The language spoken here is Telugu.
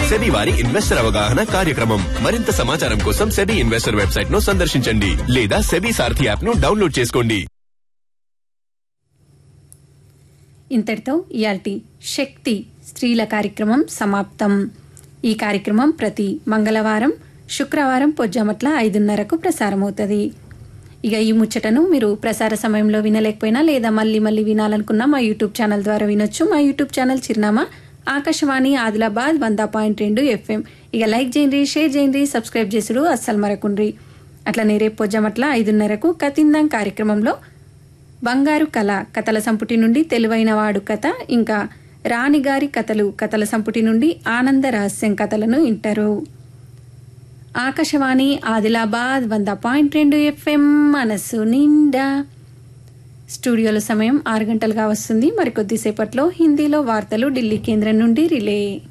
సెబీ వారి ఇన్వెస్టర్ అవగాహన కార్యక్రమం మరింత సమాచారం కోసం సెబీ ఇన్వెస్టర్ వెబ్సైట్ ను సందర్శించండి లేదా సెబీ సారథి యాప్ ను డౌన్లోడ్ చేసుకోండి ఇంతటితో ఇయాల్టి శక్తి స్త్రీల కార్యక్రమం సమాప్తం ఈ కార్యక్రమం ప్రతి మంగళవారం శుక్రవారం పొజ్జామట్ల ఐదున్నరకు ప్రసారమవుతుంది ఇక ఈ ముచ్చటను మీరు ప్రసార సమయంలో వినలేకపోయినా లేదా మళ్ళీ మళ్ళీ వినాలనుకున్నా మా యూట్యూబ్ ఛానల్ ద్వారా వినొచ్చు మా యూట్యూబ్ ఛానల్ చిరునామా ఆకాశవాణి ఆదిలాబాద్ వంద పాయింట్ రెండు ఎఫ్ఎం ఇక లైక్ చేయండి షేర్ చేయండి సబ్స్క్రైబ్ చేసుడు అస్సలు మరకుండ్రి అట్లనే రేపు పొజ్జామట్ల ఐదున్నరకు కతిందాం కార్యక్రమంలో బంగారు కళ కథల సంపుటి నుండి తెలివైన వాడు కథ ఇంకా రాణిగారి కథలు కథల సంపుటి నుండి ఆనంద రహస్యం కథలను వింటారు ఆకాశవాణి ఆదిలాబాద్ వంద పాయింట్ రెండు ఎఫ్ఎం మనసు నిండా స్టూడియోలో సమయం ఆరు గంటలుగా వస్తుంది మరికొద్దిసేపట్లో హిందీలో వార్తలు ఢిల్లీ కేంద్రం నుండి రిలే